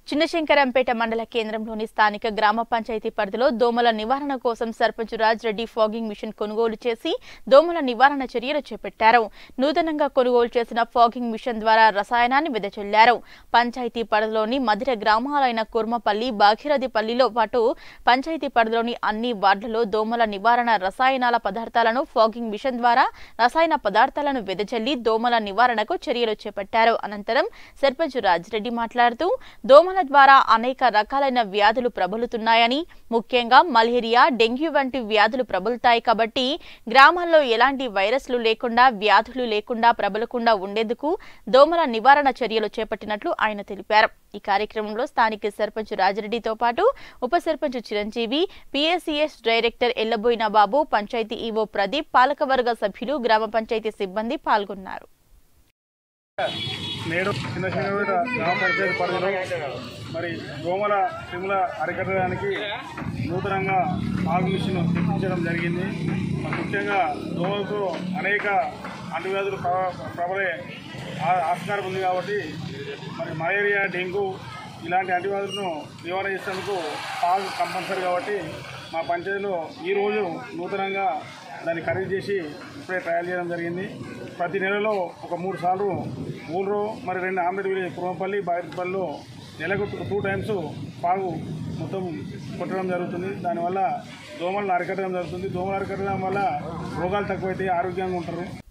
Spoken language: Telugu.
చిన్నశంకరంపేట మండల కేంద్రంలోని స్థానిక గ్రామ పంచాయతీ పరిధిలో దోమల నివారణ కోసం సర్పంచ్ రాజ్ రెడ్డి ఫాగింగ్ మిషన్ కొనుగోలు చేసి దోమల నివారణ చర్యలు చేపట్టారు నూతనంగా కొనుగోలు చేసిన ఫాగింగ్ మిషన్ ద్వారా రసాయనాన్ని వెదజల్లారు పంచాయతీ పరిధిలోని మధిర గ్రామాలైన కుర్మపల్లి భాగీరథిపల్లిలో పాటు పంచాయతీ పరిధిలోని అన్ని వార్డులలో దోమల నివారణ రసాయనాల పదార్థాలను ఫాగింగ్ మిషన్ ద్వారా రసాయన పదార్థాలను వెదజల్లి దోమల నివారణకు చర్యలు చేపట్టారు అనంతరం సర్పంచ్ రాజ్ రెడ్డి మాట్లాడుతూ దోమల ద్వారా అనేక రకాలైన వ్యాధులు ప్రబలుతున్నాయని ముఖ్యంగా మలేరియా డెంగ్యూ వంటి వ్యాధులు ప్రబలుతాయి కాబట్టి గ్రామాల్లో ఎలాంటి వైరస్లు లేకుండా వ్యాధులు లేకుండా ప్రబలకుండా ఉండేందుకు దోమల నివారణ చర్యలు చేపట్టినట్లు ఆయన తెలిపారు ఈ కార్యక్రమంలో స్థానిక సర్పంచ్ రాజిరెడ్డితో పాటు ఉప sarpanch Chiranjeevi PSCS director Yellaboina Babu panchayat EO Pradeep పాలకవర్గ సభ్యులు గ్రామ పంచాయతీ సిబ్బంది పాల్గొన్నారు నేడు చిన్న చిన్న గ్రామ పంచాయతీ పరిధిలో మరి దోమల క్రిముల అరికట్టడానికి నూతనంగా ఆగు మిషన్ తెప్పించడం జరిగింది మరి ముఖ్యంగా దోమలతో అనేక అంటువ్యాధులు ప్ర- ప్రబలే ఆ- ఆస్కారం ఉంది కాబట్టి మరి మలేరియా డెంగ్యూ ఇలాంటి అంటువ్యాధులను నివారణ చేసేందుకు పాలు కంపల్సరీ కాబట్టి మా పంచాయతీలో ఈరోజు నూతనంగా దాన్ని ఖరీదు చేసి ఇప్పుడే ట్రయల్ చేయడం జరిగింది ప్రతి నెలలో ఒక మూడు సార్లు ఊళ్ళో మరి రెండు ఆమ్లెట్ విలేజ్ కురమపల్లి బాయిపల్లిలో నెలకు టూ- టూ టైమ్స్ పాగు మొత్తం కొట్టడం జరుగుతుంది దానివల్ల దోమలను అరికట్టడం జరుగుతుంది దోమలు అరికట్టడం వల్ల రోగాలు తక్కువైతే ఆరోగ్యంగా ఉంటారు